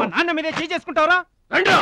మా నాన్న మీదే చేయి చేసుకుంటావరా రండి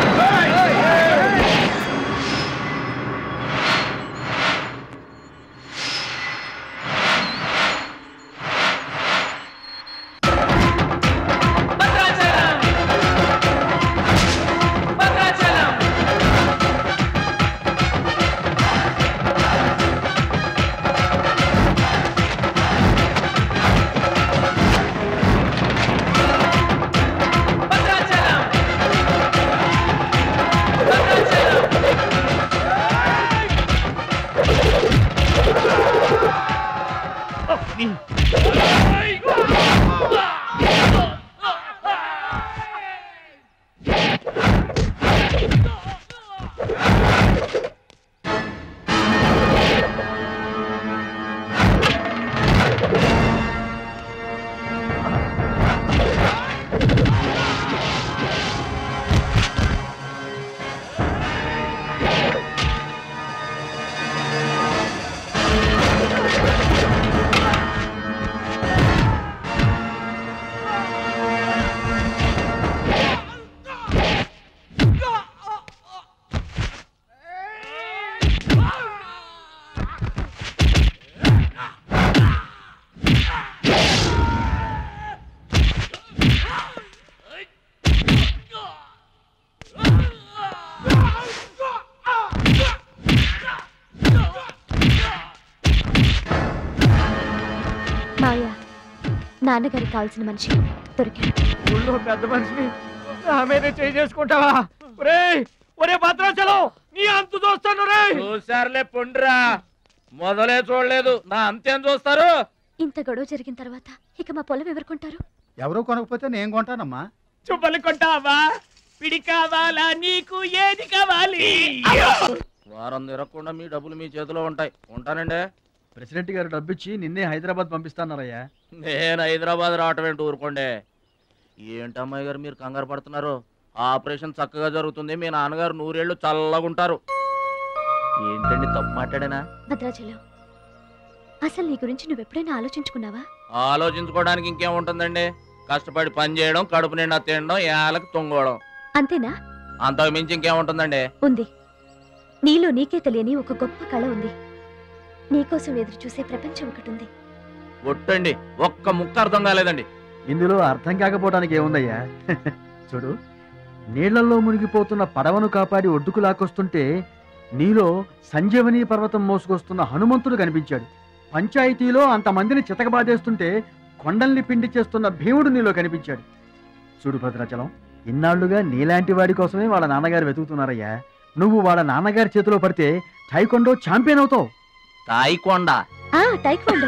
మావయ్య నాన్నగారికి కావాల్సిన మనిషి దొరికాడు ఊళ్ళో పెద్ద మనిషిని నా మీదే చేయి చేసుకుంటావా ఒరే ఒరే భద్రాచలం నీ అంతు చూస్తాను రే చూసారులే పొండ్రా మొదలే చూడలేదు నా అంతేం చూస్తారు ఇంత గొడవ జరిగిన తర్వాత ఇక మా పొలం ఎవరుకుంటారు ఎవరో కొనకపోతే నేను కొంటానమ్మా చుబ్బలు కొంటావా పిడి కావాలా నీకు ఏది కావాలి వారం తిరగకుండా మీ డబ్బులు మీ చేతిలో ఉంటాయి ఉంటానండి ప్రెసిడెంట్ గారు డబ్బిచ్చి నిన్నే హైదరాబాద్ పంపిస్తాన్నారయ్యా నేను హైదరాబాద్ రావటం ఏంటి ఊరుకోండి ఏంటమ్మాయి గారు మీరు కంగారు పడుతున్నారు ఆపరేషన్ చక్కగా జరుగుతుంది మీ నాన్నగారు నూరేళ్ళు చల్లగా ఉంటారు ఏంటండి తప్పు మాట్లాడానా భద్రాచలం అసలు నీ గురించి నువ్వు ఎప్పుడైనా ఆలోచించుకున్నావా ఆలోచించుకోవడానికి ఇంకేముంటుందండి కష్టపడి పని చేయడం కడుపు నిండా తినడం ఏళ్ళకి తొంగోవడం అంతేనా అంతకు మించి ఇంకేముంటుందండి ఉంది నీలో నీకే తెలియని ఒక గొప్ప కళ ఉంది నీకోసం ఎదురు చూసే ప్రపంచం ఒకటి ఉంది ఒట్టండి ఒక్క ముక్క అర్థం కాలేదండి ఇందులో అర్థం కాకపోవడానికి ఏముందయ్యా చూడు నీళ్లలో మునిగిపోతున్న పడవను కాపాడి ఒడ్డుకు లాక్కొస్తుంటే నీలో సంజీవని పర్వతం మోసుకొస్తున్న హనుమంతుడు కనిపించాడు పంచాయతీలో అంతమందిని చితకబాదేస్తుంటే కొండల్ని పిండి చేస్తున్న భీముడు నీలో కనిపించాడు చూడు భద్రాచలం ఇన్నాళ్లుగా నీలాంటి వాడి కోసమే వాళ్ళ నాన్నగారు వెతుకుతున్నారయ్యా నువ్వు వాళ్ళ నాన్నగారి చేతిలో పడితే టైకొండో ఛాంపియన్ అవుతావు తాయికొండ ఆ టైక్వాండో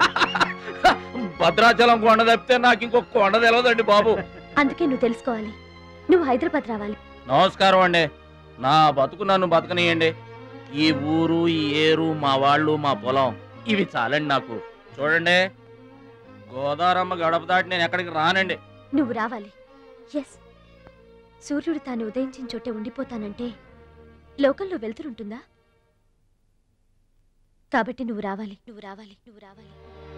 భద్రాచలం కొండ తప్పితే నాకు ఇంకొక కొండ తెలియదండి బాబు అందుకే నువ్వు తెలుసుకోవాలి నువ్వు హైదరాబాద్ రావాలి నమస్కారం అండి నా బతుకు నన్ను బతకనియండి ఈ ఊరు ఈ ఏరు మా వాళ్ళు మా పొలం ఇవి చాలండి నాకు చూడండి గోదావరమ్మ గడప దాటి నేను ఎక్కడికి రానండి నువ్వు రావాలి ఎస్ సూర్యుడు తాను ఉదయించిన చోటే ఉండిపోతానంటే లోకంలో వెళ్తురుంటుందా కాబట్టి నువ్వు రావాలి నువ్వు రావాలి నువ్వు రావాలి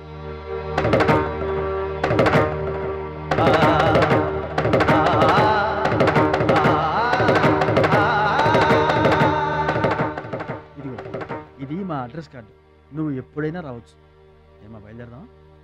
ఇదిగో ఇది మా అడ్రస్ కార్డు నువ్వు ఎప్పుడైనా రావచ్చు ఏమా బయలుదేరదాం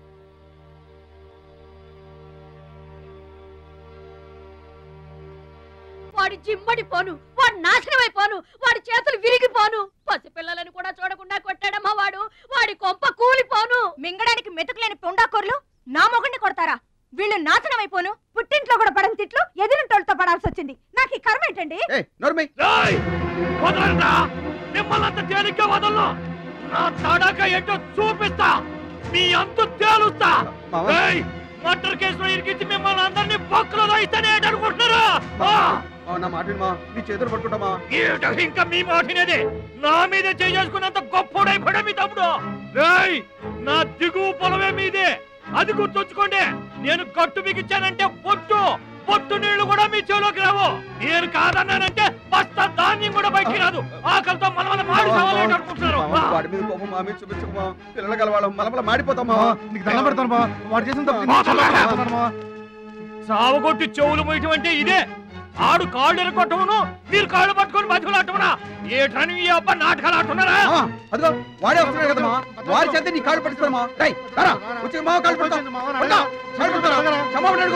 వాడి జిమ్మడి పోను వాడు నాశనమైపోను వాడి చేతులు విరిగిపోను పసిపిల్లలను కూడా చూడకుండా కొట్టాడమ్మా వాడు వాడి కొంప కూలిపోను మింగడానికి మెతుకులేని పొండాకూరలు నా మొగుడిని కొడతారా వీళ్ళు నాశనమైపోను పుట్టింట్లో కూడా పడని తిట్లు ఎదిరింటోళ్ళతో పడాల్సి వచ్చింది నాకు ఈ కర్మ ఏంటండి రేయ్! వదలండ్రా! మిమ్మల్ని అంత తేలిగ్గా వదలను నా తడాక ఏంటో చూపిస్తా మీ అంతు తేలుస్తా రేయ్! మర్డర్ కేసులో ఇరికించి మిమ్మల్ని అందరినీ బొక్కలో రాయిస్తానే అనుకుంటున్నారా ఆ! నా మాట నీ చేతులు పట్టుకుంటామా ఏమిటో ఇంకా మీ మాటినది నా మీద చేసుకున్నంత గొప్పోడైపోయా మీ తమ్ముడు రేయ్ నా దిగువ పొలమే మీదే అది గుర్తుంచుకోండి నేను కట్టు బిగించానంటే పొట్టు పొట్టు నీళ్లు కూడా మీ చెవులోకి రావు నేను కాదన్నానంటే బస్తా ధాన్యం కూడా బయటికి రాదు ఆకలితో మన మన మాడి చావాలని అనుకుంటున్నారు వాడి మీద కోపం మా మీద చూపించకమా పిల్లలు కలవాళ్ళం మలమల మాడిపోతామా నీకు దండం పెడతాను బా వాడు చేసిన తప్పు మోసం నేను లేక. చేస్తున్నాను బా. సావగొట్టి చెవులు మొయ్యటం అంటే ఇదే ఆడు కాళ్ళు ఎరగొట్టమును మీరు కాళ్ళు పట్టుకొని బతుకులాటమునా ఏటని ఈ అబ్బా నాటకాలు ఆడుతున్నారా మావా, అదిగో వాడే వస్తున్నాడు కదా మా వారి చేత నీ కాళ్ళు పట్టిస్తాను మా రై రా వచ్చి మావ కాళ్ళు పడతాం కాళ్ళు పడతారా క్షమాపణ అడుగు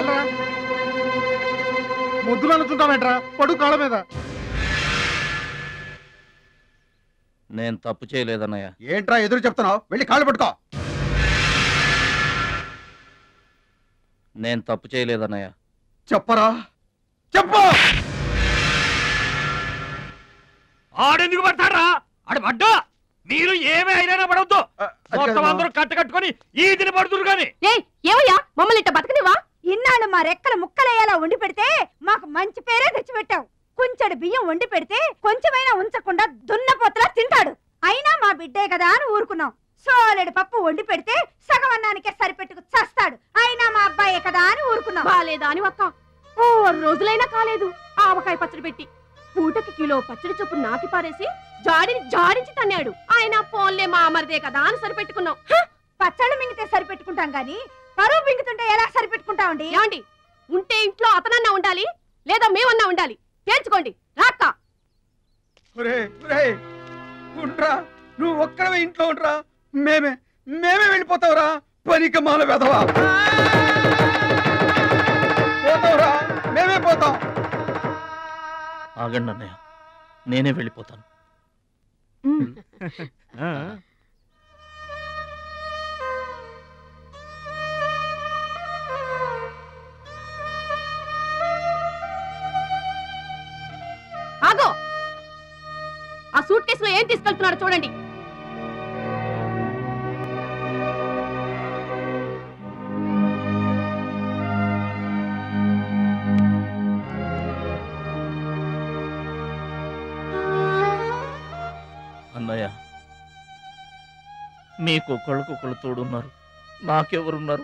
ముద్దులు అనుకుంటామేంట్రా పడు కాళ్ళ మీద నేను తప్పు చేయలేదన్నయ్య ఏంట్రా ఎదురు చెప్తున్నావు వెళ్ళి కాళ్ళు పట్టుకో నేను తప్పు చేయలేదన్నయ్య చెప్పరా చెప్పు ఆడెందుకు పడతారా ఆడు పడ్డా మీరు ఏమీ అయినా పడవద్దు మొత్తం అందరూ కట్ట కట్టుకొని ఈదిని పడుతురు గాని ఏయ్ ఏమయ్యా మమ్మల్ని ఇట్ట బతకనివా ఇన్నాళ్ళు మా రెక్కల ముక్కలయ్యేలా వండి పెడితే మాకు మంచి పేరే తెచ్చిపెట్టావు కొంచెడు బియ్యం వండి పెడితే కొంచెమైనా ఉంచకుండా దున్నపోతలా తింటాడు అయినా మా బిడ్డే కదా అని ఊరుకున్నాం సోలెడు పప్పు వండి పెడితే సగం అన్నానికే సరిపెట్టుకు చస్తాడు అయినా మా అబ్బాయే కదా అని ఊరుకున్నాం బాలేదా అని ఒక్క ఓ రోజులైనా కాలేదు ఆవకాయ పచ్చడి పెట్టి పూటకి కిలో పచ్చడి చొప్పు నాకి పారేసి జాడిని జాడించి తన్నాడు ఆయన పోన్లే మా అమరిదే కదా అని సరిపెట్టుకున్నాం పచ్చళ్ళు మింగితే సరిపెట్టుకుంటాం గాని పరువు మింగుతుంటే ఎలా సరిపెట్టుకుంటామండి ఏమండి ఉంటే ఇంట్లో అతనన్నా ఉండాలి లేదా మేమన్నా ఉండాలి తేల్చుకోండి రాక్క ఒరే ఒరే ఉండ్రా నువ్వు ఒక్కడవే ఇంట్లో ఉండ్రా మేమే మేమే వెళ్ళిపోతావురా పనికి మాల వెధవా పోతావురా మేమే పోతాం ఆగండి అన్నయ్య నేనే వెళ్ళిపోతాను ఆగో ఆ సూట్ కేసులో ఏం తీసుకెళ్తున్నారో చూడండి అన్నయ్య మీకు ఒకళ్ళకొకళ్ళు తోడున్నారు నాకెవరున్నారు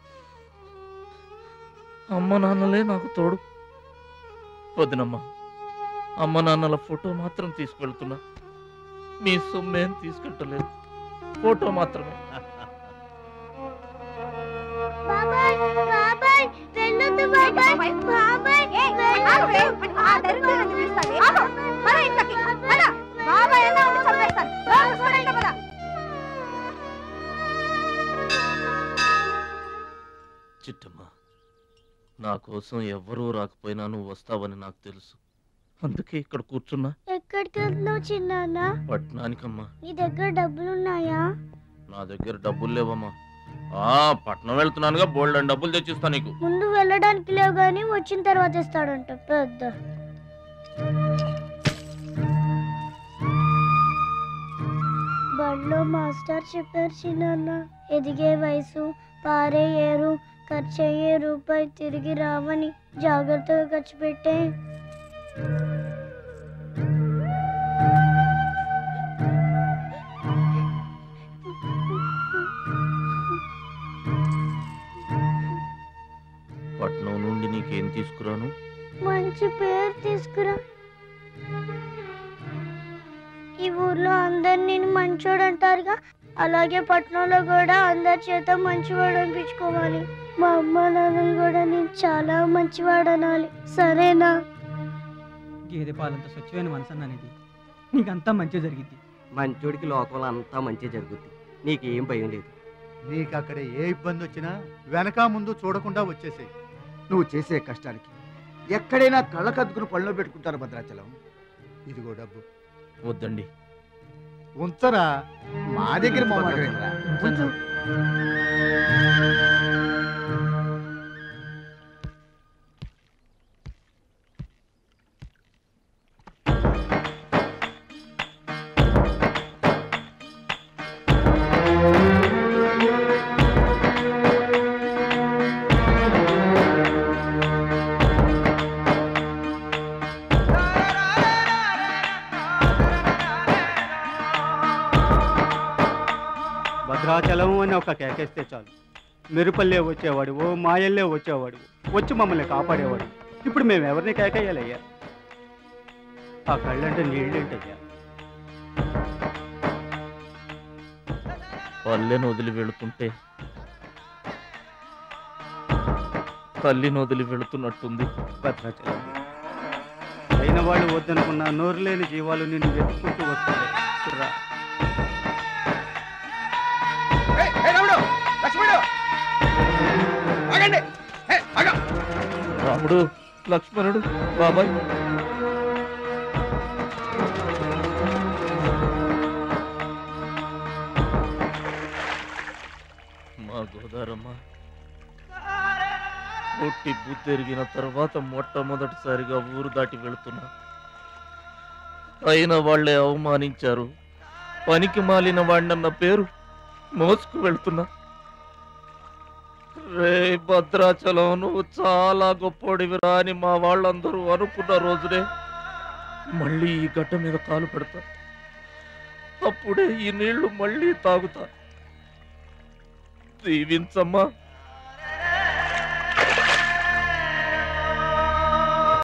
అమ్మ నాన్నలే నాకు తోడు వదినమ్మా అమ్మ నాన్నల ఫోటో మాత్రం తీసుకెళ్తున్నా మీ సొమ్మేం తీసుకెళ్ళలేదు ఫోటో మాత్రమే బాబాయ్ బాబాయ్ వెళ్ళొద్దు బాబాయ్ బాబాయ్ ఆగవే, ఆ దరిద్రులను పిలుస్తావే? ఆగు, పద ఇంట్లోకి, పద. బాబాయ్ అన్నా ఉండి చంపేస్తాను. లోపల చూడండి, పద. చిట్టమ్మ నా కోసం ఎవ్వరూ రాకపోయినా నువ్వు వస్తావని నాకు తెలుసు అందుకే ఇక్కడ కూర్చున్నా ఎక్కడికి వెళ్తున్నావు చిన్నాన్న పట్నానికమ్మా నీ దగ్గర డబ్బులున్నాయా నా దగ్గర డబ్బులు లేవమ్మా ఆ పట్నం వెళ్తున్నానుగా బోల్డ్ అని డబ్బులు తెచ్చిస్తా నీకు ముందు వెళ్ళడానికి లేవు గాని వచ్చిన తర్వాత ఇస్తాడంట పెద్ద బడిలో మాస్టర్ చెప్పారు చిన్నాన్న ఎదిగే వయసు పారే ఏరు ఖర్చయ్యే రూపాయి తిరిగి రావని జాగ్రత్తగా ఖర్చు పెట్టే పట్నం నుండి నీకేం తీసుకురాను మంచి పేరు తీసుకురా ఈ ఊర్లో అందరు నేను మంచోడు అంటారుగా అలాగే పట్టణంలో కూడా అందరి చేత మంచివాడు అనిపించుకోవాలి మా అమ్మ నాన్నలు కూడా నేను చాలా మంచివాడు అనాలి సరేనా గేదె పాలంత స్వచ్ఛమైన మనసు అన్నది నీకంతా మంచి జరిగింది మంచోడికి లోకంలో అంతా మంచి జరుగుద్ది నీకేం భయం లేదు నీకు అక్కడ ఏ ఇబ్బంది వచ్చినా వెనక ముందు చూడకుండా వచ్చేసేయ్ నువ్వు చేసే కష్టానికి ఎక్కడైనా కళ్ళకద్దుకుని పళ్ళలో పెట్టుకుంటారు భద్రాచలం ఇదిగో డబ్బు వద్దండి ఉంచరా మా దగ్గర మొహమాటం ఏంట్రా? ఉంచు. భద్రాచలం అని ఒక కేకేస్తే చాలు మెరుపల్లే వచ్చేవాడు ఓ మాయల్లే వచ్చేవాడు వచ్చి మమ్మల్ని కాపాడేవాడు ఇప్పుడు మేము ఎవరిని కేకేయాలయ్యా ఆ కళ్ళంటే నీళ్ళేంటయ్యా పల్లెను వదిలి వెళుతుంటే తల్లిని వదిలి వెళుతున్నట్టుంది భద్రాచలం అయిన వాళ్ళు వద్దనుకున్న నోరు లేని జీవాలు నిన్ను వెతుక్కుంటూ వస్తాయి రా ఏయ్, ఏయ్, రాముడు లక్ష్మణుడు ఆగండి ఏయ్, ఆగ రాముడు లక్ష్మణుడు బాబాయ్ మా గోదారమ్మ పుట్టి బుద్ధెరిగిన తర్వాత మొట్టమొదటిసారిగా ఊరు దాటి వెళుతున్నా అయిన వాళ్ళే అవమానించారు పనికి మాలిన వాడినన్న పేరు మోసుకు వెళ్తున్నా రే భద్రాచలం నువ్వు చాలా గొప్పోడివిరా అని మా వాళ్ళందరూ అనుకున్న రోజునే మళ్ళీ ఈ గడ్డ మీద కాలు పెడతా అప్పుడే ఈ నీళ్లు మళ్ళీ తాగుతా దీవించమ్మా